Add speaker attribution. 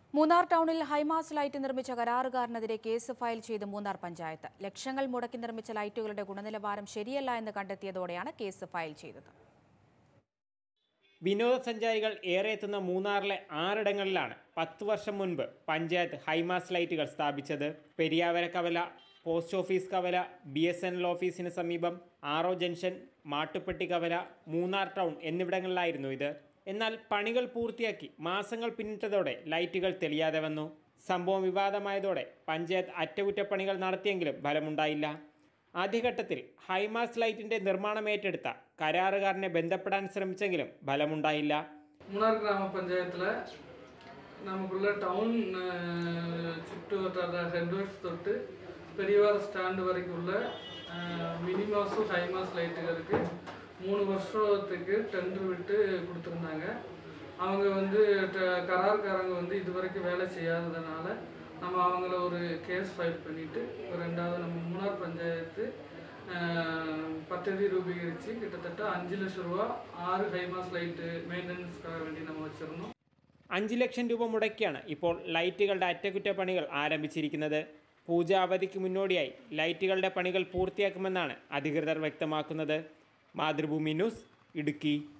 Speaker 1: മൂന്നാർ ടൗണിൽ high mast light നിർമ്മിച്ച കരാറുകാരനെതിരെ case file ചെയ്ത് മൂന്നാർ പഞ്ചായത്ത് ലക്ഷങ്ങൾ മുടക്കി നിർമ്മിച്ച ലൈറ്റുകളുടെ ഗുണനിലവാരം ശരിയല്ല എന്ന് കണ്ടെത്തിയതോടെയാണ് കേസ് ഫയൽ ചെയ്തത്
Speaker 2: വിനോദസഞ്ചാരികൾ ഏറെ എത്തുന്ന മൂന്നാറിലെ ആറിടങ്ങളിലാണ് പത്ത് വർഷം മുൻപ് പഞ്ചായത്ത് ഹൈമാസ് ലൈറ്റുകൾ സ്ഥാപിച്ചത് പെരിയാവര കവല പോസ്റ്റ് ഓഫീസ് കവല ബി എസ് എൻ എൽ ഓഫീസിന് സമീപം ആറോ ജംഗ്ഷൻ മാട്ടുപ്പെട്ടി കവല മൂന്നാർ ടൗൺ എന്നിവിടങ്ങളിലായിരുന്നു ഇത് എന്നാൽ പണികൾ പൂർത്തിയാക്കി മാസങ്ങൾ പിന്നിട്ടതോടെ ലൈറ്റുകൾ തെളിയാതെ വന്നു സംഭവം വിവാദമായതോടെ പഞ്ചായത്ത് അറ്റകുറ്റപ്പണികൾ നടത്തിയെങ്കിലും ഫലമുണ്ടായില്ല ആദ്യഘട്ടത്തിൽ ഹൈമാസ് ലൈറ്റിന്റെ നിർമ്മാണം ഏറ്റെടുത്ത കരാറുകാരനെ ബന്ധപ്പെടാൻ ശ്രമിച്ചെങ്കിലും ഫലമുണ്ടായില്ല
Speaker 3: மூணார் கிராம பஞ்சாயத்தில் நமக்குள்ள டவுன் அஹ், சுற்று வட்டார ஹெட்வர்க்ஸ் தொட்டு பெரியவார ஸ்டாண்டு வரைக்கும் உள்ள மினிமாஸும் ஹைமாஸ் லைட்டுகளுக்கு மூணு வருஷத்துக்கு டெண்டர் விட்டு கொடுத்துருந்தாங்க அவங்க வந்து ட- கரார்காரங்க வந்து இது வரைக்கும் வேலை செய்யாததுனால நம்ம அவங்கள ஒரு கேஸ் ஃபைல் பண்ணிட்டு இப்போ ரெண்டாவது நம்ம மூணார் பஞ்சாயத்து அஹ், பദ്ധதி ரூபீகரித்து கிட்டத்தட்ட அஞ்சு லட்ச ரூபா ஆறு ஹைமாஸ் லைட்டு மெயிൻ്റനൻஸ்க்காக വേണ്ടി നമ്മൾ വെച്ചിരുന്നു
Speaker 2: അഞ്ച് ലക്ഷം രൂപ മുടക്കിയാണ് ഇപ്പോൾ ലൈറ്റുകളുടെ അറ്റകുറ്റപ്പണികൾ ആരംഭിച്ചിരിക്കുന്നത് പൂജ അവധിക്ക് മുന്നോടിയായി ലൈറ്റുകളുടെ പണികൾ പൂർത്തിയാക്കുമെന്നാണ് അധികൃതർ വ്യക്തമാക്കുന്നത് മാതൃഭൂമി ന്യൂസ് ഇടുക്കി